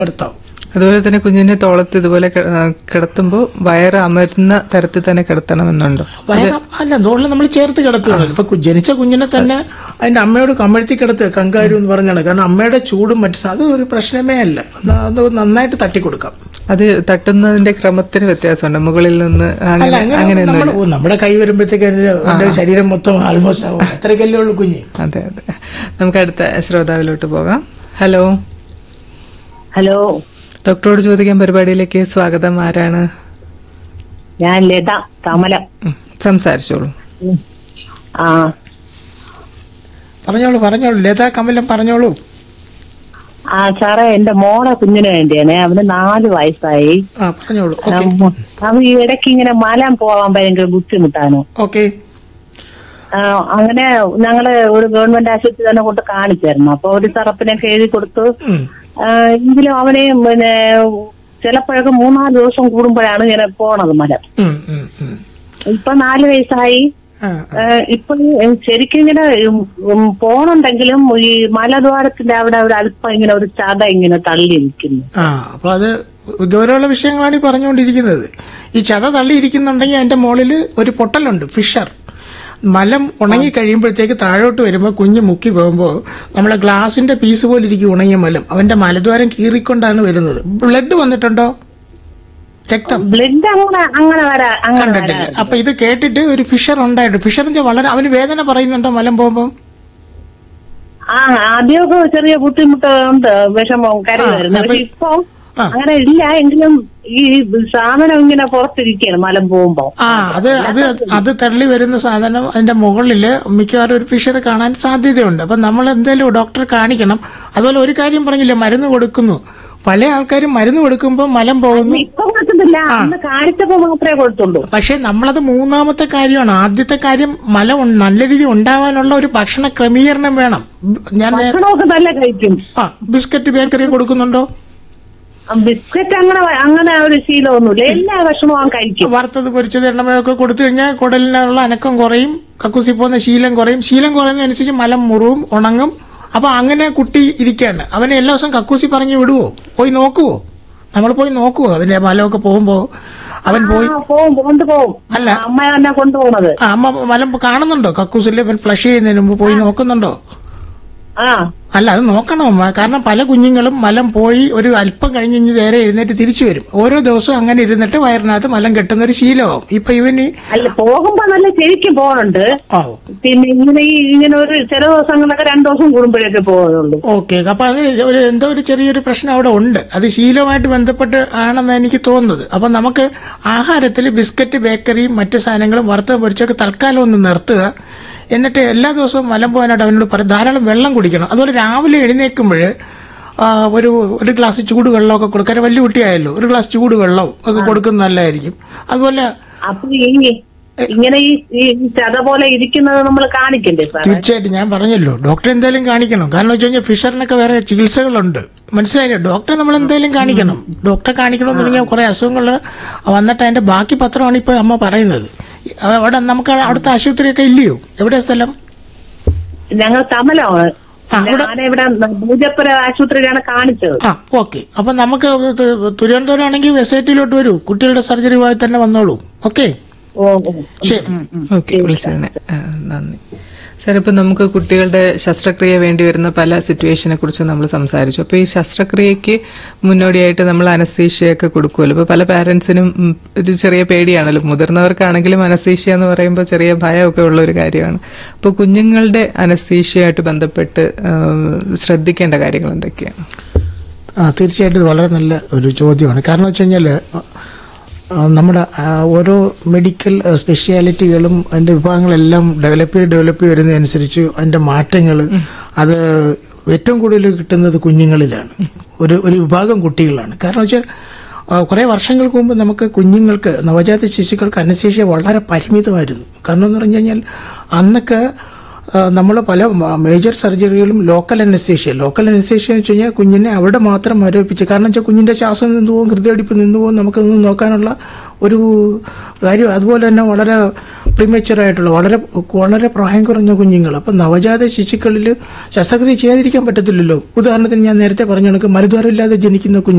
എടുത്താവും അതുപോലെ തന്നെ കുഞ്ഞിനെ തോളത്ത് ഇതുപോലെ കി- ആ, കിടത്തുമ്പോൾ വയറ് അമരുന്ന തരത്തിൽ തന്നെ കിടത്തണമെന്നുണ്ടോ വയറ് അല്ല തോളിൽ നമ്മൾ ചേർത്ത് കിടത്തുകയാണ് ഇപ്പൊ കു- ജനിച്ച കുഞ്ഞിനെ തന്നെ അതിന്റെ അമ്മയോട് കമഴ്ത്തി കിടത്തുക കങ്കാരു എന്ന് പറഞ്ഞാണ് കാരണം അമ്മയുടെ ചൂടും മറ്റു സ- അത് ഒരു പ്രശ്നമേ അല്ല അത് അത് നന്നായിട്ട് തട്ടിക്കൊടുക്കാം അത് തട്ടുന്നതിന്റെ ക്രമത്തിന് വ്യത്യാസമുണ്ട് മുകളിൽ നിന്ന് അല്ല അങ്ങനെ അങ്ങനെ അങ്ങനെയൊന്നും നമ്മൾ ഓ, നമ്മുടെ കൈ വരുമ്പോഴത്തേക്ക് അതിന്റെ ശരീരം മൊത്തം ആൾമോസ്റ്റ് ആവും അത്രയ്ക്കല്ലേ ഉള്ളൂ കുഞ്ഞ് അതെ അതെ നമുക്ക് അടുത്ത ശ്രോതാവിലോട്ട് പോകാം ഹലോ ഹലോ ഡോക്ടറോട് ചോദിക്കാൻ പരിപാടിയിലേക്ക് സ്വാഗതം ആരാണ് ഞാൻ ലത കമലം ഉം, സംസാരിച്ചോളൂ ആ പറഞ്ഞോളൂ പറഞ്ഞോളൂ ലതാ കമലം പറഞ്ഞോളൂ ആ സാറേ എന്റെ മോളെ കുഞ്ഞിന് വേണ്ടിയാണ് അവന് നാല് വയസ്സായി ആ പറഞ്ഞോളൂ ഓക്കെ ഉം, അവൻ ഈ ഇടയ്ക്ക് ഇങ്ങനെ മലം പോവാൻ ഭയങ്കര ബുദ്ധിമുട്ടാണ് ഓക്കെ ആ, അങ്ങനെ ഞങ്ങള് ഒരു ഗവൺമെന്റ് ആശുപത്രി തന്നെ കൊണ്ട് കാണിച്ചായിരുന്നു അപ്പൊ ഒരു തെറപ്പിനൊക്കെ എഴുതി കൊടുത്തു ആ, എങ്കിലും അവനെ പിന്നെ ചിലപ്പോഴൊക്കെ മൂന്നാല് ദിവസം കൂടുമ്പോഴാണ് ഇങ്ങനെ പോണത് മലം ഇപ്പൊ നാല് വയസ്സായി ഏഹ് ഇപ്പൊ ഈ ശരിക്കും ഇങ്ങനെ ഉം ഉം പോണുണ്ടെങ്കിലും ഈ മലദ്വാരത്തിന്റെ അവിടെ ഒരു അല്പം ഇങ്ങനെ ഒരു ചത ഇങ്ങനെ തള്ളി നിൽക്കുന്നു ആ അപ്പൊ അത് ഗൗരവമുള്ള വിഷയങ്ങളാണ് ഈ പറഞ്ഞുകൊണ്ടിരിക്കുന്നത് ഈ ചത തള്ളിയിരിക്കുന്നുണ്ടെങ്കിൽ അതിന്റെ മുകളിൽ ഒരു പൊട്ടലുണ്ട് ഫിഷർ മലം ഉണങ്ങി കഴിയുമ്പോഴത്തേക്ക് താഴോട്ട് വരുമ്പോൾ കുഞ്ഞ് മുക്കി പോകുമ്പോൾ നമ്മളെ ഗ്ലാസിന്റെ പീസ് പോലെ ഇരിക്കും ഉണങ്ങിയ മലം അവന്റെ മലദ്വാരം കീറിക്കൊണ്ടാണ് വരുന്നത് ബ്ലഡ് വന്നിട്ടുണ്ടോ രക്തം ബ്ലഡ് അങ്ങനെ അങ്ങനെ വരാ അങ്ങനെ കണ്ടിട്ടില്ല വരാ അപ്പൊ ഇത് കേട്ടിട്ട് ഒരു ഫിഷർ ഉണ്ടായിട്ട് ഫിഷർ എന്ന് വെച്ചാൽ വളരെ അവന് വേദന പറയുന്നുണ്ടോ മലം പോകുമ്പോൾ ആ ആദ്യമൊക്കെ ചെറിയ ബുദ്ധിമുട്ട് ഉണ്ട് വിഷമം കരുതായിരുന്നു അപ്പൊ- പക്ഷെ ഇപ്പൊ ആ. അങ്ങനെ ഇല്ല എങ്കിലും ഈ സാധനം ഇങ്ങനെ പുറത്തിരിക്കുകയാണ് മലം പോകുമ്പോ ആ അത് അത് അത് തള്ളി വരുന്ന സാധനം അതിന്റെ മുകളിൽ മിക്കവാറും ഒരു ഫിഷർ കാണാൻ സാധ്യതയുണ്ട് അപ്പൊ നമ്മൾ എന്തായാലും ഡോക്ടറെ കാണിക്കണം അതുപോലെ ഒരു കാര്യം പറഞ്ഞില്ലേ മരുന്ന് കൊടുക്കുന്നു പല ആൾക്കാരും മരുന്ന് കൊടുക്കുമ്പോൾ മലം പോകുന്നു ഇപ്പൊ കൊടുക്കുന്നില്ല അന്ന് കാണിച്ചപ്പോ മാത്രമേ കൊടുത്തുള്ളൂ പക്ഷെ നമ്മളത് മൂന്നാമത്തെ കാര്യമാണ് ആദ്യത്തെ കാര്യം മലം ഉൺ- നല്ല രീതി ഉണ്ടാവാനുള്ള ഒരു ഭക്ഷണ ക്രമീകരണം വേണം ഞാൻ നേ- ഭക്ഷണമൊക്കെ നല്ല കഴിക്കും ആ ബിസ്ക്കറ്റ് ബേക്കറി കൊടുക്കുന്നുണ്ടോ ബിസ്ക്കറ്റ് അങ്ങനെ അങ്ങനെ ഒരു ശീലമൊന്നുമില്ല എല്ലാ ഭക്ഷണവും അവൻ കഴിക്കും വറുത്തത് പൊരിച്ചത് എണ്ണമയൊക്കെ കൊടുത്തു കഴിഞ്ഞാൽ കുടലിനുള്ള അനക്കം കുറയും കക്കുസി പോകുന്ന ശീലം കുറയും ശീലം കുറയുന്നതനുസരിച്ച് മലം മുറിവും ഉണങ്ങും അപ്പൊ അങ്ങനെ കുട്ടി ഇരിക്കുകയാണ് അവനെ എല്ലാ ദിവസവും കക്കൂസി പറഞ്ഞു വിടുവോ പോയി നോക്കുവോ നമ്മൾ പോയി നോക്കുവോ അവന്റെ മലമൊക്കെ പോകുമ്പോ അവൻ പോയി ആ, പോവും കൊണ്ടുപോകും അല്ല. അമ്മ തന്നെ കൊണ്ടുപോകുന്നത് ആ, അമ്മ മലം കാണുന്നുണ്ടോ കക്കൂസിൽ അവൻ ഫ്ലഷ് ചെയ്യുന്നതിന് മുമ്പ് പോയി നോക്കുന്നുണ്ടോ ആ അല്ല അത് നോക്കണം അമ്മ. കാരണം പല കുഞ്ഞുങ്ങളും മലം പോയി ഒരു അല്പം കഴിഞ്ഞ് ഇഞ്ഞ് നേരെ എഴുന്നേറ്റ് തിരിച്ചു വരും ഓരോ ദിവസവും അങ്ങനെ ഇരുന്നിട്ട് വയറിനകത്ത് മലം കെട്ടുന്ന ഒരു ശീലമാവും ഇപ്പൊ ഇവന് അല്ല പോകുമ്പോ നല്ല ശരിക്കും പോകണുണ്ട് ആവും പിന്നെ ഇങ്ങനെ ഈ ഇങ്ങനെ ഒരു ചില ദിവസങ്ങളൊക്കെ രണ്ടു ദിവസം കൂടുമ്പോഴൊക്കെ പോകുന്നുള്ളൂ ഓക്കെ അപ്പൊ അങ്ങനെ ഒരു എന്തോ ഒരു ചെറിയൊരു പ്രശ്നം അവിടെ ഉണ്ട് അത് ശീലമായിട്ട് ബന്ധപ്പെട്ട് ആണെന്ന് എനിക്ക് തോന്നുന്നത് അപ്പൊ നമുക്ക് ആഹാരത്തിൽ ബിസ്ക്കറ്റ് ബേക്കറിയും മറ്റു സാധനങ്ങളും വറുത്ത പൊരിച്ചൊക്കെ തൽക്കാലം ഒന്ന് നിർത്തുക എന്നിട്ട് എല്ലാ ദിവസവും മലം പോകാനായിട്ട് അവനോട് പറ ധാരാളം വെള്ളം കുടിക്കണം അതുപോലെ രാവിലെ എഴുന്നേൽക്കുമ്പോൾ ഒരു ഒരു ഗ്ലാസ് ചൂട് വെള്ളമൊക്കെ കൊടുക്കാൻ വലിയ കുട്ടിയായല്ലോ ഒരു ഗ്ലാസ് ചൂട് വെള്ളവും ഒക്കെ കൊടുക്കുന്നത് നല്ലതായിരിക്കും അതുപോലെ അപ്പൊ ഈ ഇങ്ങനെ ഈ ഈ ചത പോലെ ഇരിക്കുന്നത് നമ്മൾ കാണിക്കണ്ടേ സാർ തീർച്ചയായിട്ടും ഞാൻ പറഞ്ഞല്ലോ ഡോക്ടറെ എന്തായാലും കാണിക്കണം കാരണം വെച്ച് കഴിഞ്ഞാൽ ഫിഷറിനൊക്കെ വേറെ ചികിത്സകളുണ്ട് മനസ്സിലായില്ലേ ഡോക്ടറെ നമ്മൾ എന്തായാലും കാണിക്കണം ഡോക്ടറെ കാണിക്കണമെന്നുണ്ടെങ്കിൽ കുറെ അസുഖങ്ങൾ വന്നിട്ട് അതിന്റെ ബാക്കി പത്രമാണ് ഇപ്പൊ അമ്മ പറയുന്നത് അവിടെ നമുക്ക് അവിടുത്തെ ആശുപത്രിയൊക്കെ ഇല്ലയോ എവിടെയാ സ്ഥലം ഞങ്ങൾ കമലമാണ് ആ, അവിടെ- ഞാനിവിടെ പൂജപ്പുര ആശുപത്രിയിലാണ് കാണിച്ചത് ആ ഓക്കെ അപ്പൊ നമുക്ക് തു- തിരുവനന്തപുരം ആണെങ്കിൽ എസ് ഐ ടിയിലോട്ട് വരൂ കുട്ടികളുടെ സർജറി പോയി തന്നെ വന്നോളൂ ഓക്കെ ഓ ഓ. ശരി ഓക്കെ വിളിച്ചതിന് ആ, നന്ദി സാർ ഇപ്പൊ നമുക്ക് കുട്ടികളുടെ ശസ്ത്രക്രിയ വേണ്ടി വരുന്ന പല സിറ്റുവേഷനെ കുറിച്ച് നമ്മൾ സംസാരിച്ചു അപ്പൊ ഈ ശസ്ത്രക്രിയക്ക് മുന്നോടിയായിട്ട് നമ്മൾ അനസ്തീഷ്യയൊക്കെ കൊടുക്കുമല്ലോ ഇപ്പൊ പല പാരന്റ്സിനും ഉം, ഒരു ചെറിയ പേടിയാണല്ലോ മുതിർന്നവർക്കാണെങ്കിലും അനസ്തീഷ്യ എന്ന് പറയുമ്പോൾ ചെറിയ ഭയമൊക്കെ ഉള്ള ഒരു കാര്യമാണ് അപ്പൊ കുഞ്ഞുങ്ങളുടെ അനസ്തീഷ്യയായിട്ട് ബന്ധപ്പെട്ട് ആ, ശ്രദ്ധിക്കേണ്ട കാര്യങ്ങൾ എന്തൊക്കെയാണ് ആ തീർച്ചയായിട്ടും ഇത് വളരെ നല്ല ഒരു ചോദ്യമാണ് കാരണം വെച്ച് കഴിഞ്ഞാൽ നമ്മുടെ ആ, ഓരോ മെഡിക്കൽ ആ, സ്പെഷ്യാലിറ്റികളും അതിന്റെ വിഭാഗങ്ങളെല്ലാം ഡെവലപ്പ് ചെയ്ത് ഡെവലപ്പ് ചെയ്ത് വരുന്നതനുസരിച്ച് അതിന്റെ മാറ്റങ്ങൾ അത് ഏറ്റവും കൂടുതൽ കിട്ടുന്നത് കുഞ്ഞുങ്ങളിലാണ് ഒരു ഒരു വിഭാഗം കുട്ടികളാണ് കാരണം വെച്ചാൽ കുറേ വർഷങ്ങൾക്ക് മുമ്പ് നമുക്ക് കുഞ്ഞുങ്ങൾക്ക് നവജാത ശിശുക്കൾക്ക് അനശേഷി വളരെ പരിമിതമായിരുന്നു കാരണം എന്ന് പറഞ്ഞു കഴിഞ്ഞാൽ അന്നൊക്കെ നമ്മൾ പല മേജർ സർജറികളും ലോക്കൽ അനസ്തേഷ്യ ലോക്കൽ അനസ്തേഷ്യ എന്ന് വെച്ച് കഴിഞ്ഞാൽ കുഞ്ഞിനെ അവിടെ മാത്രം മരവിപ്പിച്ച് കാരണം വെച്ചാൽ കുഞ്ഞിന്റെ ശ്വാസം നിന്ന് പോകും ഹൃദയടിപ്പ് നിന്ന് പോകും നമുക്കൊന്നും നോക്കാനുള്ള ഒരു കാര്യം അതുപോലെ തന്നെ വളരെ പ്രിമേച്ചർ ആയിട്ടുള്ള വളരെ വളരെ പ്രായം കുറഞ്ഞ കുഞ്ഞുങ്ങൾ അപ്പം നവജാത ശിശുക്കളിൽ ശസ്ത്രക്രിയ ചെയ്യാതിരിക്കാൻ പറ്റത്തില്ലല്ലോ ഉദാഹരണത്തിന് ഞാൻ നേരത്തെ പറഞ്ഞ കണക്ക് മരുദ്വാരമില്ലാതെ ജനിക്കുന്ന കുഞ്ഞ്